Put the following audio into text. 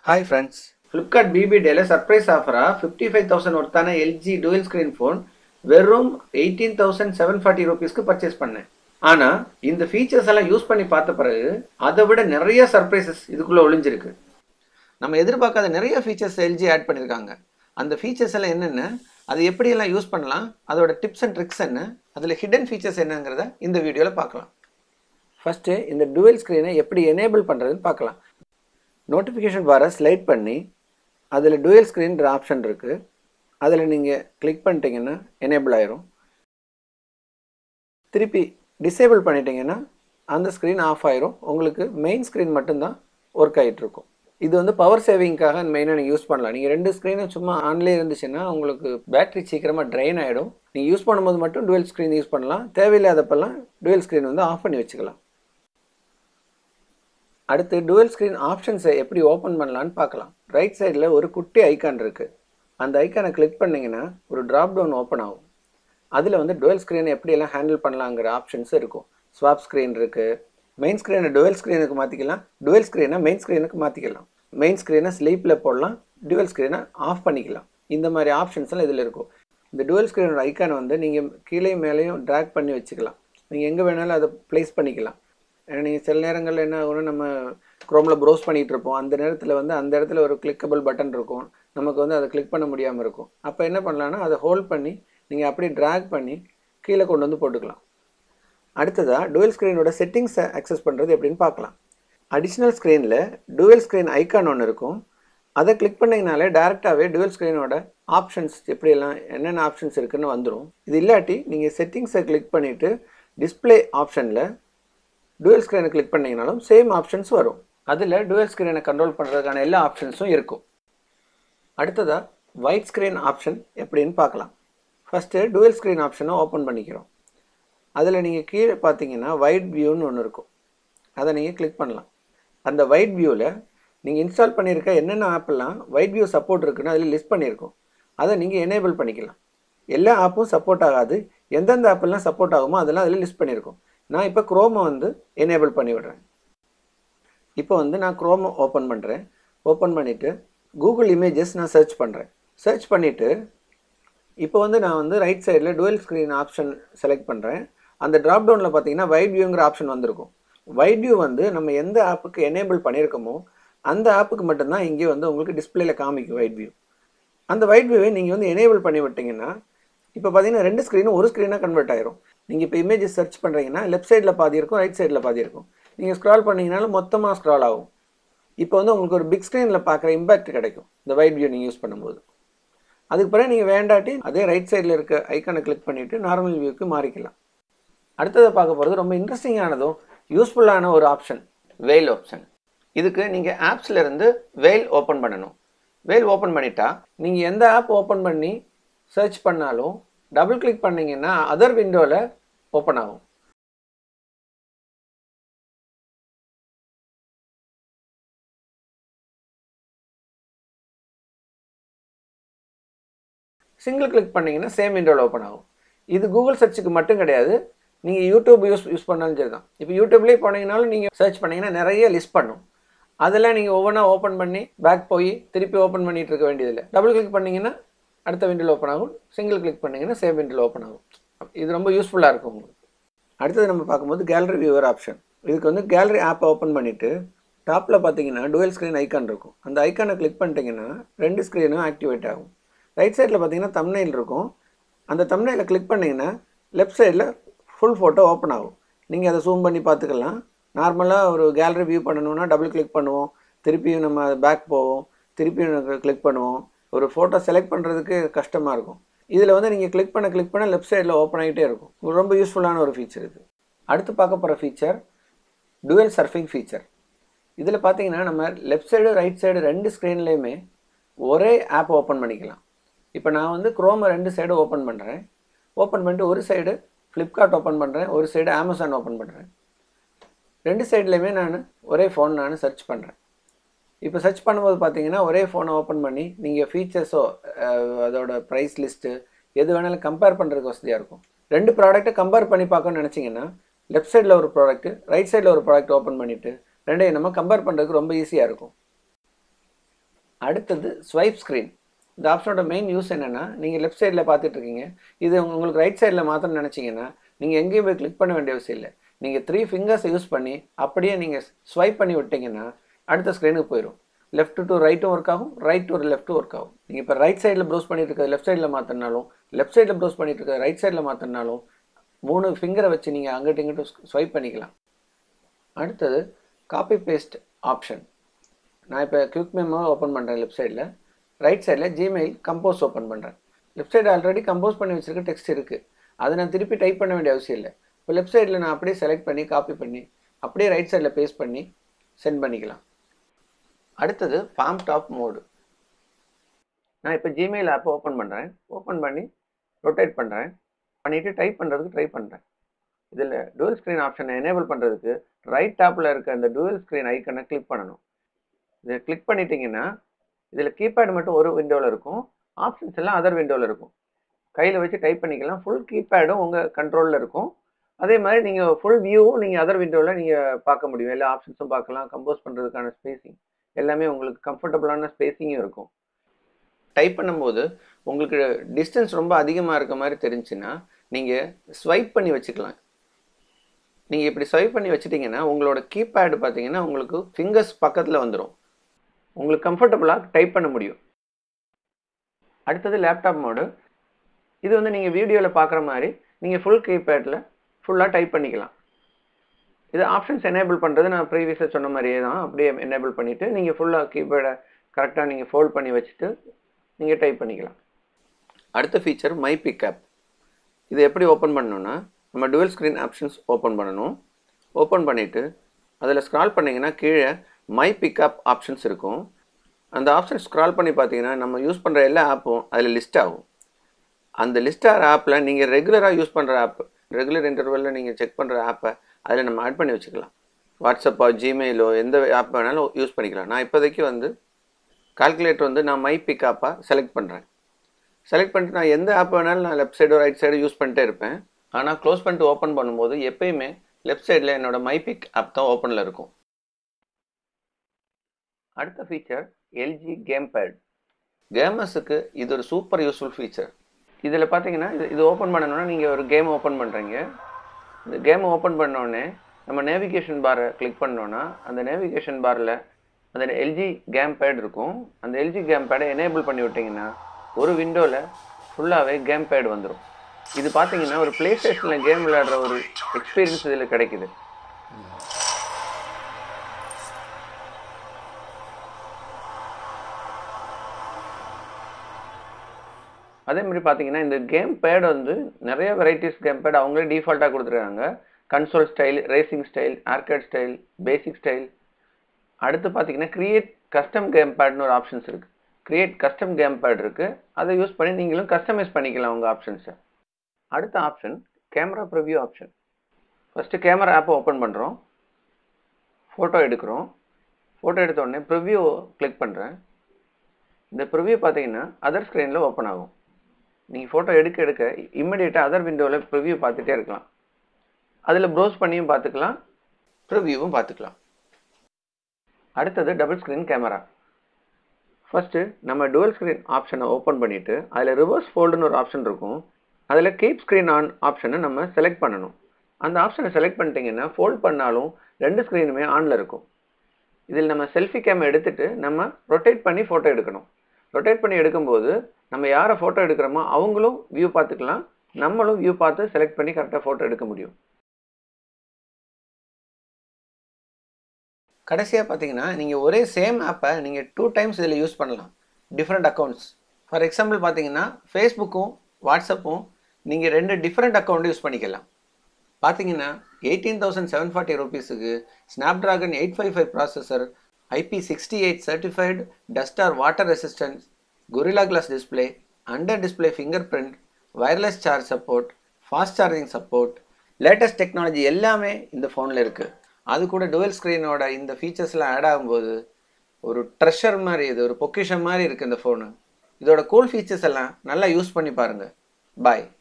hi friends Flipkart BB டேல surprise ஆஃபராக fifty five thousand ஒர்த்தான எல்ஜி டூயல் ஸ்க்ரீன் ஃபோன் வெறும் எயிட்டீன் தௌசண்ட் செவன் ஃபார்ட்டி ருபீஸ்க்கு purchase பண்ணேன் ஆனால் இந்த ஃபீச்சர்ஸ் எல்லாம் யூஸ் பண்ணி பார்த்த பிறகு அதை விட நிறைய சர்ப்ரைசஸ் இதுக்குள்ளே ஒளிஞ்சிருக்கு நம்ம எதிர்பார்க்காத நிறைய ஃபீச்சர்ஸ் எல்ஜி ஆட் பண்ணியிருக்காங்க அந்த ஃபீச்சர்ஸ் எல்லாம் என்னென்ன அதை எப்படியெல்லாம் யூஸ் பண்ணலாம் அதோட டிப்ஸ் அண்ட் ட்ரிக்ஸ் என்ன அதில் ஹிடன் ஃபீச்சர்ஸ் என்னங்கிறத இந்த வீடியோவில் பார்க்கலாம் ஃபஸ்ட்டு இந்த டுவெல் ஸ்க்ரீனை எப்படி எனேபிள் பண்ணுறதுன்னு பார்க்கலாம் நோட்டிஃபிகேஷன் பாரை ஸ்லைட் பண்ணி அதில் டுவெல் ஸ்க்ரீன்ற ஆப்ஷன் இருக்குது அதில் நீங்கள் கிளிக் பண்ணிட்டீங்கன்னா எனேபிள் ஆயிரும் திருப்பி டிசேபிள் பண்ணிட்டீங்கன்னா அந்த ஸ்க்ரீன் ஆஃப் ஆயிரும் உங்களுக்கு மெயின் ஸ்க்ரீன் மட்டும்தான் ஒர்க் ஆகிட்டு இருக்கும் இது வந்து பவர் சேவிங்காக மெயினாக நீங்கள் யூஸ் பண்ணலாம் நீங்கள் ரெண்டு ஸ்க்ரீனும் சும்மா ஆன்லேயே இருந்துச்சுன்னா உங்களுக்கு பேட்டரி சீக்கிரமாக ட்ரைன் ஆகிடும் நீங்கள் யூஸ் பண்ணும்போது மட்டும் டுவெல் ஸ்க்ரீன் யூஸ் பண்ணலாம் தேவையில்லாதப்பெல்லாம் டுவெல் ஸ்க்ரீன் வந்து ஆஃப் பண்ணி வச்சுக்கலாம் அடுத்து டுவெல் ஸ்க்ரீன் ஆப்ஷன்ஸை எப்படி ஓப்பன் பண்ணலான்னு பார்க்கலாம் ரைட் சைடில் ஒரு குட்டி ஐக்கான் இருக்குது அந்த ஐக்கானை கிளிக் பண்ணிங்கன்னா ஒரு ட்ராப் டவுன் ஓப்பன் ஆகும் அதில் வந்து டுவெல் ஸ்க்ரீனை எப்படியெல்லாம் ஹேண்டில் பண்ணலாங்கிற ஆப்ஷன்ஸ் இருக்கும் ஸ்வாப் ஸ்க்ரீன் இருக்குது மெயின் ஸ்க்ரீனை டுவெல் ஸ்க்ரீனுக்கு மாற்றிக்கலாம் டுவெல் ஸ்க்ரீனை மெயின் ஸ்க்ரீனுக்கு மாற்றிக்கலாம் மெயின் ஸ்க்ரீனை ஸ்லீப்பில் போடலாம் டுவெல் ஸ்க்ரீனை ஆஃப் பண்ணிக்கலாம் இந்த மாதிரி ஆப்ஷன்ஸ்லாம் இதில் இருக்கும் இந்த டுவெல் ஸ்க்ரீனோட ஐக்கானை வந்து நீங்கள் கீழே மேலேயும் ட்ராக் பண்ணி வச்சுக்கலாம் நீங்கள் எங்கே வேணாலும் அதை ப்ளேஸ் பண்ணிக்கலாம் ஏன்னா நீங்கள் சில நேரங்களில் என்ன ஆகும்னா நம்ம க்ரோமில் ப்ரௌஸ் பண்ணிகிட்டு இருப்போம் அந்த நேரத்தில் வந்து அந்த இடத்துல ஒரு கிளிக்கபிள் பட்டன் இருக்கும் நமக்கு வந்து அதை கிளிக் பண்ண முடியாமல் இருக்கும் அப்போ என்ன பண்ணலான்னா அதை ஹோல்ட் பண்ணி நீங்கள் அப்படியே ட்ராக் பண்ணி கீழே கொண்டு வந்து போட்டுக்கலாம் அடுத்ததாக டுவெல் ஸ்க்ரீனோட செட்டிங்ஸை அக்சஸ் பண்ணுறது எப்படின்னு பார்க்கலாம் அடிஷ்னல் ஸ்க்ரீனில் டுவெல் ஸ்க்ரீன் ஐக்கான் ஒன்று இருக்கும் அதை கிளிக் பண்ணிங்கனாலே டேரெக்டாகவே டுவெல் ஸ்க்ரீனோட ஆப்ஷன்ஸ் எப்படியெல்லாம் என்னென்ன ஆப்ஷன்ஸ் இருக்குன்னு வந்துடும் இது இல்லாட்டி நீங்கள் செட்டிங்ஸை கிளிக் பண்ணிவிட்டு டிஸ்பிளே ஆப்ஷனில் டுவெல் ஸ்க்ரீனை கிளிக் பண்ணிங்கனாலும் சேம் ஆப்ஷன்ஸ் வரும் அதில் டுவெல் ஸ்க்ரீனை கண்ட்ரோல் பண்ணுறதுக்கான எல்லா ஆப்ஷன்ஸும் இருக்கும் அடுத்ததாக ஒயிட் ஸ்க்ரீன் ஆப்ஷன் எப்படின்னு பார்க்கலாம் ஃபஸ்ட்டு டுவெல் ஸ்க்ரீன் ஆப்ஷனை ஓப்பன் பண்ணிக்கிறோம் அதில் நீங்கள் கீழே பார்த்தீங்கன்னா ஒயிட் வியூன்னு ஒன்று இருக்கும் அதை நீங்கள் கிளிக் பண்ணலாம் அந்த ஒயிட் வியூவில் நீங்கள் இன்ஸ்டால் பண்ணியிருக்க என்னென்ன ஆப்பெல்லாம் ஒயிட் வியூ சப்போர்ட் இருக்குன்னு அதில் லிஸ்ட் பண்ணியிருக்கோம் அதை நீங்கள் எனேபிள் பண்ணிக்கலாம் எல்லா ஆப்பும் சப்போர்ட் ஆகாது எந்தெந்த ஆப்பெல்லாம் சப்போர்ட் ஆகுமோ அதெல்லாம் அதில் லிஸ்ட் பண்ணியிருக்கோம் நான் இப்போ குரோமை வந்து எனேபிள் பண்ணி விடுறேன் இப்போ வந்து நான் குரோமை ஓப்பன் பண்ணுறேன் ஓப்பன் பண்ணிவிட்டு கூகுள் இமேஜஸ் நான் சர்ச் பண்ணுறேன் சர்ச் பண்ணிவிட்டு இப்போ வந்து நான் வந்து ரைட் சைடில் டுவெல் ஸ்க்ரீன் ஆப்ஷன் செலக்ட் பண்ணுறேன் அந்த ட்ராப் டவுனில் பார்த்தீங்கன்னா வைட் வியூங்கிற ஆப்ஷன் வந்திருக்கும் வைட் வியூ வந்து நம்ம எந்த ஆப்புக்கு எனேபிள் பண்ணியிருக்கோமோ அந்த ஆப்புக்கு மட்டும்தான் இங்கே வந்து உங்களுக்கு டிஸ்பிளேல காமிக்கும் வைட் வியூ அந்த வைட் வியூவை நீங்கள் வந்து எனேபிள் பண்ணி விட்டிங்கன்னா இப்போ பார்த்தீங்கன்னா ரெண்டு ஸ்க்ரீனும் ஒரு ஸ்க்ரீனாக கன்வெர்ட் ஆயிரும் நீங்கள் இப்போ இமேஜஸ் சர்ச் பண்ணுறீங்கன்னா லெஃப்ட் சைடில் பாதி இருக்கும் ரைட் சைடில் பாதி இருக்கும் நீங்கள் ஸ்க்ரால் பண்ணிங்கனாலும் மொத்தமாக ஸ்க்ரால் ஆகும் இப்போ வந்து உங்களுக்கு ஒரு பிக் ஸ்க்ரீனில் பார்க்குற இம்பேக்ட் கிடைக்கும் இந்த வைட் வியூ நீங்கள் யூஸ் பண்ணும்போது அதுக்கு பிறகு நீங்கள் வேண்டாட்டி அதே ரைட் சைடில் இருக்க ஐக்கானை கிளிக் பண்ணிவிட்டு நார்மல் வியூக்கு மாறிக்கலாம் அடுத்ததை பார்க்க போகிறது ரொம்ப இன்ட்ரெஸ்டிங்கானதும் யூஸ்ஃபுல்லான ஒரு ஆப்ஷன் வெயில் ஆப்ஷன் இதுக்கு நீங்கள் ஆப்ஸில் இருந்து வெயில் ஓப்பன் பண்ணணும் வெயில் ஓப்பன் பண்ணிட்டா நீங்கள் எந்த ஆப் ஓப்பன் பண்ணி சர்ச் பண்ணாலும் டபுள் கிளிக் பண்ணிங்கன்னா அதர் விண்டோவில் ஓப்பன் ஆகும் சிங்கிள் கிளிக் பண்ணிங்கன்னா சேம் விண்டோவில் ஓப்பன் ஆகும் இது கூகுள் சர்ச்சுக்கு மட்டும் கிடையாது நீங்கள் யூடியூப் யூஸ் யூஸ் பண்ணாலும் சரி தான் இப்போ யூடியூப்லேயே போனீங்கனாலும் நீங்கள் சர்ச் பண்ணிங்கன்னா நிறைய லிஸ்ட் பண்ணும் அதெல்லாம் நீங்கள் ஒவ்வொன்றா ஓப்பன் பண்ணி பேக் போய் திருப்பி ஓப்பன் பண்ணிகிட்டு இருக்க வேண்டியதில்லை டபுள் கிளிக் பண்ணிங்கன்னா அடுத்த விண்டோவில் ஓப்பன் ஆகும் சிங்கிள் கிளிக் பண்ணிங்கன்னா சேம் விண்டோவில் ஓப்பன் ஆகும் இது ரொம்ப யூஸ்ஃபுல்லாக இருக்கும் உங்களுக்கு அடுத்தது நம்ம பார்க்கும்போது கேலரி வியூவர் ஆப்ஷன் இதுக்கு வந்து கேலரி ஆப்பை ஓப்பன் பண்ணிவிட்டு டாப்பில் பார்த்தீங்கன்னா டுவெல் ஸ்க்ரீன் ஐக்கான் இருக்கும் அந்த ஐக்கானை கிளிக் பண்ணிட்டீங்கன்னா ரெண்டு ஸ்க்ரீனும் ஆக்டிவேட் ஆகும் ரைட் சைடில் பார்த்தீங்கன்னா தம்னைல் இருக்கும் அந்த தம்னையில் கிளிக் பண்ணிங்கன்னா லெஃப்ட் சைடில் ஃபுல் ஃபோட்டோ ஓப்பன் ஆகும் நீங்கள் அதை ஜூம் பண்ணி பார்த்துக்கலாம் நார்மலாக ஒரு கேலரி வியூ பண்ணணும்னா டபுள் கிளிக் பண்ணுவோம் திருப்பியும் நம்ம பேக் போவோம் திருப்பியும் கிளிக் பண்ணுவோம் ஒரு ஃபோட்டோ செலக்ட் பண்ணுறதுக்கு கஷ்டமாக இருக்கும் இதில் வந்து நீங்கள் கிளிக் பண்ண கிளிக் பண்ண லெஃப்ட் சைடில் ஓப்பன் ஆகிட்டே இருக்கும் ரொம்ப யூஸ்ஃபுல்லான ஒரு ஃபீச்சர் இது அடுத்து பார்க்க போகிற ஃபீச்சர் டுவெல் சர்ஃபிங் ஃபீச்சர் இதில் பார்த்தீங்கன்னா நம்ம லெஃப்ட் சைடு ரைட் சைடு ரெண்டு ஸ்க்ரீன்லேயுமே ஒரே ஆப் ஓப்பன் பண்ணிக்கலாம் இப்போ நான் வந்து குரோமை ரெண்டு சைடு ஓப்பன் பண்ணுறேன் ஓப்பன் பண்ணிட்டு ஒரு சைடு ஃப்ளிப்கார்ட் ஓப்பன் பண்ணுறேன் ஒரு சைடு அமேசான் ஓப்பன் பண்ணுறேன் ரெண்டு சைட்லேயுமே நான் ஒரே ஃபோன் நான் சர்ச் பண்ணுறேன் இப்போ சர்ச் பண்ணும்போது பார்த்தீங்கன்னா ஒரே ஃபோனை ஓப்பன் பண்ணி நீங்கள் ஃபீச்சர்ஸோ அதோட ப்ரைஸ் லிஸ்ட்டு எது வேணாலும் கம்பேர் பண்ணுறதுக்கு வசதியாக இருக்கும் ரெண்டு ப்ராடக்ட்டை கம்பேர் பண்ணி பார்க்கணும்னு நினச்சிங்கன்னா லெஃப்ட் சைடில் ஒரு ப்ராடக்ட்டு ரைட் சைடில் ஒரு ப்ராடக்ட் ஓப்பன் பண்ணிவிட்டு ரெண்டையும் நம்ம கம்பேர் பண்ணுறதுக்கு ரொம்ப ஈஸியாக இருக்கும் அடுத்தது ஸ்வைப் ஸ்க்ரீன் இந்த ஆப்ஷனோட மெயின் யூஸ் என்னென்னா நீங்கள் லெஃப்ட் சைடில் பார்த்துட்டு இருக்கீங்க இது உங்களுக்கு ரைட் சைடில் மாற்றணும்னு நினச்சிங்கன்னா நீங்கள் எங்கேயும் போய் கிளிக் பண்ண வேண்டிய அவசியம் இல்லை நீங்கள் த்ரீ ஃபிங்கர்ஸை யூஸ் பண்ணி அப்படியே நீங்கள் ஸ்வைப் பண்ணி விட்டீங்கன்னா அடுத்த ஸ்க்ரீனுக்கு போயிடும் லெஃப்ட் டு ரைட்டும் ஒர்க் ஆகும் ரைட் டு லெஃப்ட்டும் ஒர்க் ஆகும் நீங்கள் இப்போ ரைட் சைடில் ப்ரௌஸ் பண்ணிட்டு இருக்கிறது லெஃப்ட் சைடில் மாற்றினாலும் லெஃப்ட் சைடில் ப்ரௌஸ் பண்ணிட்டு இருக்கிறது ரைட் சைடில் மாற்றினாலும் மூணு ஃபிங்கரை வச்சு நீங்கள் அங்கிட்டு இங்கிட்டு ஸ்வைப் பண்ணிக்கலாம் அடுத்தது காப்பி பேஸ்ட் ஆப்ஷன் நான் இப்போ குவிக் மெமோ ஓப்பன் பண்ணுறேன் லெஃப்ட் சைடில் ரைட் சைடில் ஜிமெயில் கம்போஸ் ஓப்பன் பண்ணுறேன் லெஃப்ட் சைடு ஆல்ரெடி கம்போஸ் பண்ணி வச்சிருக்க டெக்ஸ்ட் இருக்குது அதை நான் திருப்பி டைப் பண்ண வேண்டிய அவசியம் இல்லை இப்போ லெஃப்ட் சைடில் நான் அப்படியே செலக்ட் பண்ணி காப்பி பண்ணி அப்படியே ரைட் சைடில் பேஸ்ட் பண்ணி சென்ட் பண்ணிக்கலாம் அடுத்தது ஃபார்ம் டாப் மோடு நான் இப்போ ஜிமெயில் ஆப்பை ஓப்பன் பண்ணுறேன் ஓப்பன் பண்ணி ரொட்டேட் பண்ணுறேன் பண்ணிவிட்டு டைப் பண்ணுறதுக்கு ட்ரை பண்ணுறேன் இதில் டூவல் ஸ்க்ரீன் ஆப்ஷனை எனேபிள் பண்ணுறதுக்கு ரைட் டாப்பில் இருக்க அந்த டூவல் ஸ்க்ரீன் ஐக்கனை கிளிக் பண்ணணும் இதை கிளிக் பண்ணிட்டீங்கன்னா இதில் கீபேட் மட்டும் ஒரு விண்டோவில் இருக்கும் ஆப்ஷன்ஸ் எல்லாம் அதர் விண்டோவில் இருக்கும் கையில் வச்சு டைப் பண்ணிக்கலாம் ஃபுல் கீபேடும் உங்கள் கண்ட்ரோலில் இருக்கும் அதே மாதிரி நீங்கள் ஃபுல் வியூவும் நீங்கள் அதர் விண்டோவில் நீங்கள் பார்க்க முடியும் எல்லா ஆப்ஷன்ஸும் பார்க்கலாம் கம்போஸ் பண்ணுறதுக்கான ஸ்பேசிங் எல்லாமே உங்களுக்கு கம்ஃபர்டபுளான ஸ்பேசிங்கும் இருக்கும் டைப் பண்ணும்போது உங்களுக்கு டிஸ்டன்ஸ் ரொம்ப அதிகமாக இருக்க மாதிரி தெரிஞ்சுன்னா நீங்கள் ஸ்வைப் பண்ணி வச்சுக்கலாம் நீங்கள் இப்படி ஸ்வைப் பண்ணி வச்சுட்டிங்கன்னா உங்களோட கீபேடு பார்த்தீங்கன்னா உங்களுக்கு ஃபிங்கர்ஸ் பக்கத்தில் வந்துடும் உங்களுக்கு கம்ஃபர்டபுளாக டைப் பண்ண முடியும் அடுத்தது லேப்டாப் மோடு இது வந்து நீங்கள் வீடியோவில் பார்க்குற மாதிரி நீங்கள் ஃபுல் கீபேடில் ஃபுல்லாக டைப் பண்ணிக்கலாம் இது ஆப்ஷன்ஸ் எனேபிள் பண்ணுறது நான் ப்ரீவியஸாக சொன்ன மாதிரியே தான் அப்படியே எனேபிள் பண்ணிவிட்டு நீங்கள் ஃபுல்லாக கீபேடை கரெக்டாக நீங்கள் ஃபோல்ட் பண்ணி வச்சுட்டு நீங்கள் டைப் பண்ணிக்கலாம் அடுத்த ஃபீச்சர் மை பிக்கப் இது எப்படி ஓப்பன் பண்ணணும்னா நம்ம டுவல் ஸ்க்ரீன் ஆப்ஷன்ஸ் ஓப்பன் பண்ணணும் ஓப்பன் பண்ணிவிட்டு அதில் ஸ்க்ரால் பண்ணிங்கன்னா கீழே மை பிக்கப் ஆப்ஷன்ஸ் இருக்கும் அந்த ஆப்ஷன் ஸ்க்ரால் பண்ணி பார்த்தீங்கன்னா நம்ம யூஸ் பண்ணுற எல்லா ஆப்பும் அதில் லிஸ்ட் ஆகும் அந்த லிஸ்ட் ஆகிற ஆப்பில் நீங்கள் ரெகுலராக யூஸ் பண்ணுற ஆப் ரெகுலர் இன்டர்வலில் நீங்கள் செக் பண்ணுற ஆப்பை அதில் நம்ம ஆட் பண்ணி வச்சுக்கலாம் வாட்ஸ்அப்போ ஜிமெயிலோ எந்த ஆப் வேணாலும் யூஸ் பண்ணிக்கலாம் நான் இப்போதைக்கு வந்து கால்குலேட்டர் வந்து நான் மை பிக்காப்பாக செலக்ட் பண்ணுறேன் செலக்ட் பண்ணிட்டு நான் எந்த ஆப் வேணாலும் நான் லெஃப்ட் சைடோ ரைட் சைடோ யூஸ் பண்ணிட்டே இருப்பேன் ஆனால் க்ளோஸ் பண்ணிட்டு ஓப்பன் பண்ணும்போது எப்பயுமே லெஃப்ட் சைடில் என்னோட மை பிக் ஆப் தான் ஓப்பனில் இருக்கும் அடுத்த ஃபீச்சர் எல்ஜி கேம் பேட் கேமர்ஸுக்கு இது ஒரு சூப்பர் யூஸ்ஃபுல் ஃபீச்சர் இதில் பார்த்தீங்கன்னா இது இது ஓப்பன் பண்ணணும்னா நீங்கள் ஒரு கேம் ஓப்பன் பண்ணுறீங்க இந்த கேம் ஓப்பன் பண்ணோடனே நம்ம நேவிகேஷன் பாரை கிளிக் பண்ணோன்னா அந்த நேவிகேஷன் பாரில் அந்த எல்ஜி கேம் பேட் இருக்கும் அந்த எல்ஜி கேம் பேடை எனேபிள் பண்ணி விட்டிங்கன்னா ஒரு விண்டோவில் ஃபுல்லாகவே கேம் பேட் வந்துடும் இது பார்த்தீங்கன்னா ஒரு ப்ளே ஸ்டேஷனில் கேம் விளையாடுற ஒரு எக்ஸ்பீரியன்ஸ் இதில் கிடைக்குது அதே மாதிரி பார்த்தீங்கன்னா இந்த கேம் பேட் வந்து நிறைய வெரைட்டிஸ் கேம் பேட் அவங்களே டிஃபால்ட்டாக கொடுத்துருக்காங்க console style racing style arcade style basic style அடுத்து பார்த்தீங்கன்னா கிரியேட் கஸ்டம் கேம் பேட்னு ஒரு ஆப்ஷன்ஸ் இருக்குது கிரியேட் கஸ்டம் கேம் பேட் இருக்குது அதை யூஸ் பண்ணி நீங்களும் கஸ்டமைஸ் பண்ணிக்கலாம் உங்கள் ஆப்ஷன்ஸை அடுத்த option camera preview option first camera ஆப்பை ஓப்பன் பண்ணுறோம் ஃபோட்டோ எடுக்கிறோம் ஃபோட்டோ எடுத்த உடனே ப்ரிவ்யூ கிளிக் பண்ணுறேன் இந்த ப்ரிவ்யூ பார்த்தீங்கன்னா அதர் ஸ்க்ரீனில் ஓப்பன் ஆகும் நீங்கள் ஃபோட்டோ எடுக்க எடுக்க இம்மிடியேட்டாக அதர் விண்டோவில் ப்ரிவ்யூ பார்த்துட்டே இருக்கலாம் அதில் ப்ரௌஸ் பண்ணியும் பார்த்துக்கலாம் ப்ரிவ்யூவும் பார்த்துக்கலாம் அடுத்தது டபுள் ஸ்க்ரீன் கேமரா ஃபஸ்ட்டு நம்ம டுவல் ஸ்க்ரீன் ஆப்ஷனை ஓப்பன் பண்ணிவிட்டு அதில் ரிவர்ஸ் ஃபோல்டுன்னு ஒரு ஆப்ஷன் இருக்கும் அதில் கீப் ஸ்க்ரீன் ஆன் ஆப்ஷனை நம்ம செலக்ட் பண்ணணும் அந்த ஆப்ஷனை செலக்ட் பண்ணிட்டீங்கன்னா ஃபோல்ட் பண்ணாலும் ரெண்டு ஸ்க்ரீனுமே ஆனில் இருக்கும் இதில் நம்ம செல்ஃபி கேம் எடுத்துகிட்டு நம்ம ரொட்டேட் பண்ணி ஃபோட்டோ எடுக்கணும் ரொட்டேட் பண்ணி எடுக்கும்போது நம்ம யாரை ஃபோட்டோ எடுக்கிறோமோ அவங்களும் வியூ பார்த்துக்கலாம் நம்மளும் வியூ பார்த்து செலக்ட் பண்ணி கரெக்டாக ஃபோட்டோ எடுக்க முடியும் கடைசியாக பார்த்தீங்கன்னா நீங்கள் ஒரே சேம் ஆப்பை நீங்கள் டூ டைம்ஸ் இதில் யூஸ் பண்ணலாம் டிஃப்ரெண்ட் அக்கௌண்ட்ஸ் ஃபார் எக்ஸாம்பிள் பார்த்தீங்கன்னா ஃபேஸ்புக்கும் வாட்ஸ்அப்பும் நீங்கள் ரெண்டு டிஃப்ரெண்ட் அக்கௌண்ட் யூஸ் பண்ணிக்கலாம் பார்த்தீங்கன்னா எயிட்டீன் தௌசண்ட் செவன் ஃபார்ட்டி ருபீஸுக்கு Snapdragon eight five five processor IP sixty eight certified dust or water resistance Gorilla glass display under display fingerprint wireless charge support fast charging support latest technology எல்லாமே இந்த ஃபோனில் இருக்குது அது கூட twelve ஸ்க்ரீனோட இந்த ஃபீச்சர்ஸ்லாம் add ஆகும்போது ஒரு ட்ரெஷர் மாதிரி இது ஒரு பொக்கிஷன் மாதிரி இருக்குது இந்த ஃபோனு இதோட கூல் ஃபீச்சர்ஸ் எல்லாம் நல்லா யூஸ் பண்ணி பாருங்கள் பாய்